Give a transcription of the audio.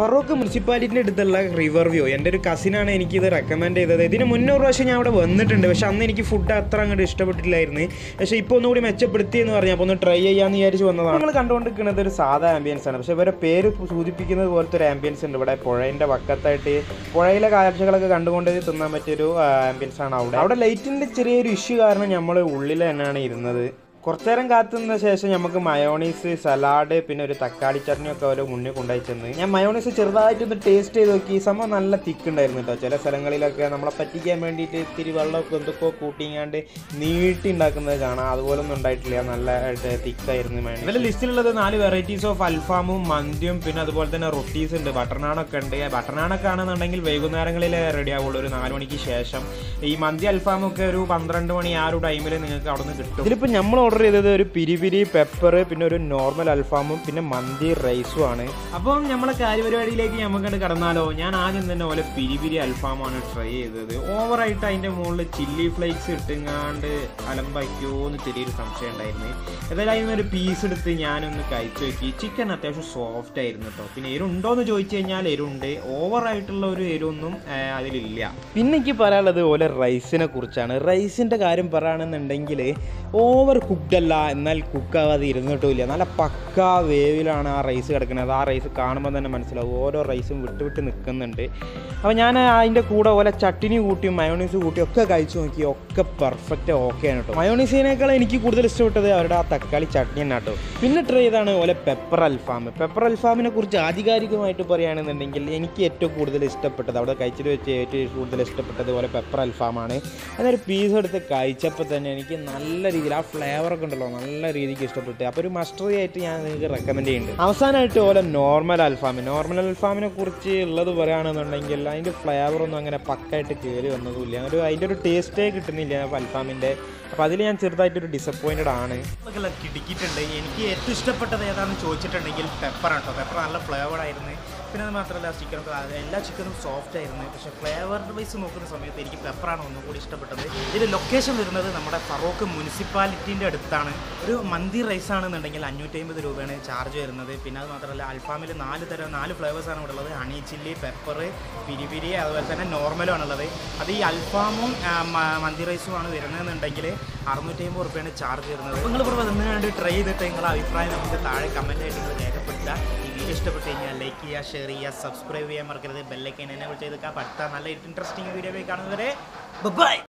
ഫറൂഖ് മുനിസിപ്പാലിറ്റിൻ്റെ അടുത്തുള്ള river view എൻ്റെ ഒരു കസിനാണ് എനിക്കിത് റെക്കമെൻഡ് ചെയ്തത് ഇതിന് മുന്നൂറ് പ്രാവശ്യം ഞാൻ അവിടെ വന്നിട്ടുണ്ട് പക്ഷെ അന്ന് എനിക്ക് ഫുഡ് അത്ര അങ്ങോട്ട് ഇഷ്ടപ്പെട്ടില്ലായിരുന്നു പക്ഷേ ഇപ്പോൾ ഒന്നുകൂടി മെച്ചപ്പെടുത്തി എന്ന് പറഞ്ഞാൽ അപ്പോൾ ഒന്ന് ട്രൈ ചെയ്യാമെന്ന് വിചാരിച്ച് വന്നതാണ് നമ്മൾ കണ്ടുകൊണ്ടിരിക്കുന്നത് ഒരു സാധാ ആംബിയൻസ് ആണ് പക്ഷേ ഇവരെ പേര് സൂചിപ്പിക്കുന്നത് പോലത്തെ ഒരു ആംബിയൻസ് ഉണ്ട് ഇവിടെ പുഴേൻ്റെ പക്കത്തായിട്ട് പുഴയിലെ കാഴ്ചകളൊക്കെ കണ്ടുകൊണ്ട് തിന്നാൻ പറ്റിയൊരു ആംബിയൻസ് ആണ് അവിടെ അവിടെ ലൈറ്റിൻ്റെ ചെറിയൊരു ഇഷ്യൂ കാരണം നമ്മൾ ഉള്ളിൽ തന്നെയാണ് ഇരുന്നത് കുറച്ചു നേരം കാത്തുനിന്ന ശേഷം നമുക്ക് മയോണീസ് സലാഡ് പിന്നെ ഒരു തക്കാളി ചട്നി ഒക്കെ ഓരോ മുന്നിൽ കൊണ്ടുപോയി ചെന്ന് ഞാൻ മയോണീസ് ചെറുതായിട്ടൊന്ന് ടേസ്റ്റ് ചെയ്ത് നോക്കി സംഭവം നല്ല തിക്ക് ഉണ്ടായിരുന്നു കേട്ടോ ചില സ്ഥലങ്ങളിലൊക്കെ നമ്മളെ പറ്റിക്കാൻ വേണ്ടിയിട്ട് ഇത്തിരി വെള്ളമൊക്കെ എന്തൊക്കെ കൂട്ടിങ്ങാണ്ട് നീട്ടി ഉണ്ടാക്കുന്നത് കാണാം അതുപോലെ ഒന്നും ഉണ്ടായിട്ടില്ല നല്ല തിക്കായിരുന്നു ഇവരുടെ ലിസ്റ്റിലുള്ളത് നാല് വെറൈറ്റീസ് ഓഫ് അൽഫാമും മന്തിയും പിന്നെ അതുപോലെ തന്നെ റൊട്ടീസ് ഉണ്ട് ബട്ടർ നാണൊക്കെ ഉണ്ട് ബട്ടർ നാണൊക്കെ ആണെന്നുണ്ടെങ്കിൽ വൈകുന്നേരങ്ങളിൽ റെഡി ആവുള്ളൂ ഒരു നാല് മണിക്ക് ശേഷം ഈ മന്തി അൽഫാമൊക്കെ ഒരു പന്ത്രണ്ട് മണി ആ ഒരു ടൈമിൽ നിങ്ങൾക്ക് അവിടെ നിന്ന് കിട്ടും ഇതിലിപ്പോൾ നമ്മൾ ഓർഡർ ചെയ്തത് ഒരു പിരി പിരി പെപ്പർ പിന്നെ ഒരു നോർമൽ അൽഫാമും പിന്നെ മന്തി റൈസും ആണ് അപ്പം നമ്മളെ കാര്യപരിപാടിയിലേക്ക് നമുക്കത് കടന്നാലോ ഞാൻ ആദ്യം തന്നെ പോലെ പിരി പിരി അൽഫാമാണ് ട്രൈ ചെയ്തത് ഓവറായിട്ട് അതിൻ്റെ മുകളിൽ ചില്ലി ഫ്ലേക്സ് ഇട്ടുങ്ങാണ്ട് അലമ്പാക്കിയോ എന്ന് ചെറിയൊരു സംശയം ഉണ്ടായിരുന്നു ഏതായാലും അതിൽ ഒരു പീസ് എടുത്ത് ഞാനൊന്ന് കഴിച്ചു നോക്കി ചിക്കൻ അത്യാവശ്യം സോഫ്റ്റ് ആയിരുന്നു കേട്ടോ പിന്നെ എരുണ്ടോ എന്ന് ചോദിച്ചു കഴിഞ്ഞാൽ എരുണ്ട് ഓവറായിട്ടുള്ള ഒരു എരുവൊന്നും ആ, അതിലില്ല പിന്നെ എനിക്ക് പറയാനുള്ളത് പോലെ റൈസിനെ കുറിച്ചാണ് റൈസിൻ്റെ കാര്യം പറയുകയാണെന്നുണ്ടെങ്കിൽ ഓവർ കുക്ക്ഡ് അല്ല എന്നാൽ കുക്കാവാതെ ഇരുന്നിട്ടുമില്ല നല്ല പക്ക വേവിലാണ് ആ റൈസ് കിടക്കുന്നത് ആ റൈസ് കാണുമ്പോൾ തന്നെ മനസ്സിലാവും ഓരോ റൈസും വിട്ട് വിട്ട് നിൽക്കുന്നുണ്ട് അപ്പോൾ ഞാൻ അതിൻ്റെ കൂടെ പോലെ ചട്ടിനി കൂട്ടിയും മയോണീസ് കൂട്ടിയും ഒക്കെ കഴിച്ചു നോക്കി ഒക്കെ പെർഫെക്റ്റ് ഓക്കെ ആണ് കേട്ടോ മയോണീസിനേക്കാൾ എനിക്ക് കൂടുതൽ ഇഷ്ടപ്പെട്ടത് അവരുടെ ആ തക്കാളി ചട്നി തന്നെ കേട്ടോ പിന്നെ ട്രൈ ചെയ്താണ് പോലെ പെപ്പർ അൽഫാം പെപ്പർ അൽഫാമിനെ കുറിച്ച് ആധികാരികമായിട്ട് പറയുകയാണെന്നുണ്ടെങ്കിൽ എനിക്ക് ഏറ്റവും കൂടുതൽ ഇഷ്ടപ്പെട്ടത് അവിടെ കഴിച്ചിട്ട് വെച്ച് ഏറ്റവും കൂടുതൽ ഇഷ്ടപ്പെട്ടത് പോലെ പെപ്പർ അൽഫാമാണ് അതൊരു പീസ് എടുത്ത് കഴിച്ചപ്പോൾ തന്നെ എനിക്ക് നല്ല രീതിയിൽ ആ ഫ്ലേവറൊക്കെ ഉണ്ടല്ലോ നല്ല രീതിക്ക് ഇഷ്ടപ്പെട്ടു അപ്പോൾ ഒരു മസ്റ്ററി ആയിട്ട് ഞാൻ നിങ്ങൾക്ക് റെക്കമെൻഡ് ചെയ്യുന്നുണ്ട് അവസാനമായിട്ട് പോലെ നോർമൽ അൽഫാം നോർമൽ അൽഫാമിനെ കുറിച്ച് ഉള്ളത് പറയുകയാണെന്നുണ്ടെങ്കിൽ അതിൻ്റെ ഫ്ലേവറൊന്നും അങ്ങനെ പക്കായിട്ട് കയറി വന്നതുമില്ല ഒരു അതിൻ്റെ ഒരു ടേസ്റ്റേ കിട്ടുന്നില്ല അൽഫാമിൻ്റെ അപ്പോൾ അതിൽ ഞാൻ ചെറുതായിട്ടൊരു ഡിസപ്പോയിൻറ്റഡ് ആണ് കിടക്കിയിട്ടുണ്ട് എനിക്ക് ഏറ്റവും ഇഷ്ടപ്പെട്ടത് ഏതാണെന്ന് ചോദിച്ചിട്ടുണ്ടെങ്കിൽ പെപ്പറാണ് കേട്ടോ പെപ്പർ നല്ല ഫ്ലേവർഡ് ആയിരുന്നു പിന്നെ അത് മാത്രമല്ല ചിക്കനൊക്കെ എല്ലാ ചിക്കനും സോഫ്റ്റ് ആയിരുന്നു പക്ഷേ ഫ്ലേവർ വൈസ് നോക്കുന്ന സമയത്ത് എനിക്ക് പെപ്പറാണ് ഒന്നും കൂടി ഇഷ്ടപ്പെട്ടത് ഇതിൻ്റെ ലൊക്കേഷൻ വരുന്നത് നമ്മുടെ ഫറോക്ക് മുനിസിപ്പാലിറ്റീൻ്റെ അടുത്താണ് ഒരു മന്തി റൈസ് ആണെന്നുണ്ടെങ്കിൽ അഞ്ഞൂറ്റമ്പത് രൂപയാണ് ചാർജ് വരുന്നത് പിന്നെ അത് മാത്രമല്ല അൽഫാമിൽ നാല് തരം നാല് ഫ്ലേവേഴ്സാണ് ഇവിടെ ഉള്ളത് ഹണി ചില്ലി പെപ്പർ പിരി പിരി അതുപോലെ തന്നെ നോർമലും ആണുള്ളത് അത് ഈ അൽഫാമും ആ, മ- മന്തി റൈസും ആണ് വരുന്നതെന്നുണ്ടെങ്കിൽ അറുന്നൂറ്റി അമ്പത് റുപ്യാണ് ചാർജ് വരുന്നത് നിങ്ങൾ ഇവിടെ വന്നുകൊണ്ട് ട്രൈ ചെയ്തിട്ട് നിങ്ങളുടെ അഭിപ്രായം നമുക്ക് താഴെ കമൻ്റ് ആയിട്ട് നിങ്ങൾ രേഖപ്പെടുത്തുക ഈ വീഡിയോ ഇഷ്ടപ്പെട്ട് കഴിഞ്ഞാൽ ലൈക്ക് ചെയ്യുക ഷെയർ ചെയ്യുക സബ്സ്ക്രൈബ് ചെയ്യാൻ മറക്കരുത് ബെല്ലൈക്കൻ എന്നെ വിളിച്ച് ചെയ്തൊക്കെ അടുത്ത നല്ല ഇൻട്രസ്റ്റിംഗ് വീഡിയോ പോയി കാണുന്നവരെ ബൈ